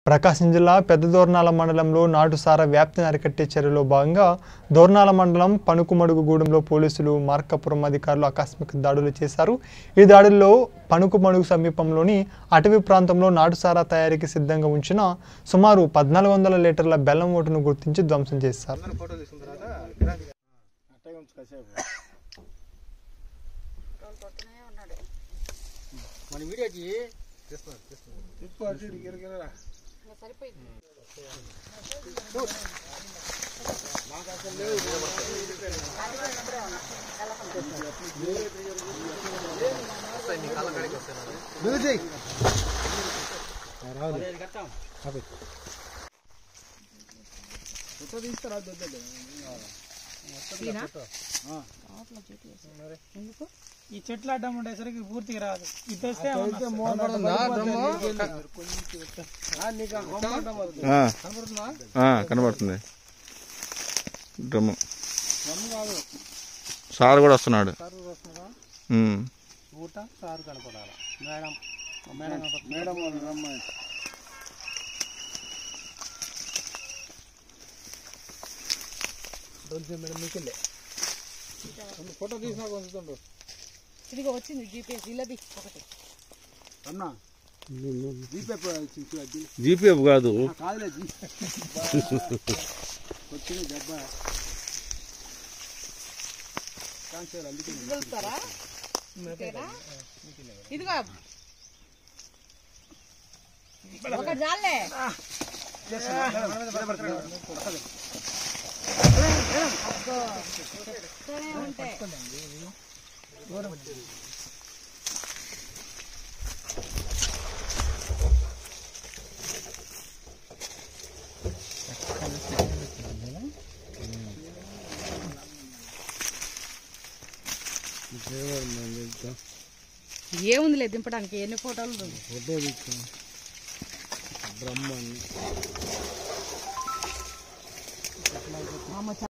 ప్రకాశం జిల్లా పెద్ద దోర్నాల మండలంలో నాటుసార వ్యాప్తిని అరికట్టే చర్యలో భాగంగా దోర్నాల మండలం పణుకుమడుగుగూడెంలో పోలీసులు మార్కాపురం అధికారులు ఆకస్మిక దాడులు చేశారు ఈ దాడుల్లో పణుకుమడుగు సమీపంలోని అటవీ ప్రాంతంలో నాటుసారా తయారీకి సిద్ధంగా ఉంచిన సుమారు పద్నాలుగు వందల లీటర్ల బెల్లం ఓటును గుర్తించి ధ్వంసం చేశారు మన వీడియోకి ఈ చెట్లు అడ్డం ఉండేసరికి పూర్తిగా రాదు ఇది వస్తే ఆ. ఆ, కనబడుతుంది డ్రమ్ము సార్ కూడా వస్తున్నాడు ఉమ్. ఊట సారు కనపడాలి మేడం మేడం మేడం రమ్మాయి ఫోటో తీసినా కొంచుతుండ్రు ఇదిగో వచ్చింది జీపీఎస్ ఇల్లది ఒకటి అన్న జీపే అది జీపీఎఫ్ కాదు కాదులే జీ వచ్చింది దెబ్బ కాన్సర్ అందుకే వెళ్తారా ఇంతేనా? ఇదిగో ఒకటి చాలే అబ్బో. చెప్తూనే ఉంటే. ఏముందిలే దింపడానికి ఎన్ని ఫోటోలు బ్రహ్మన్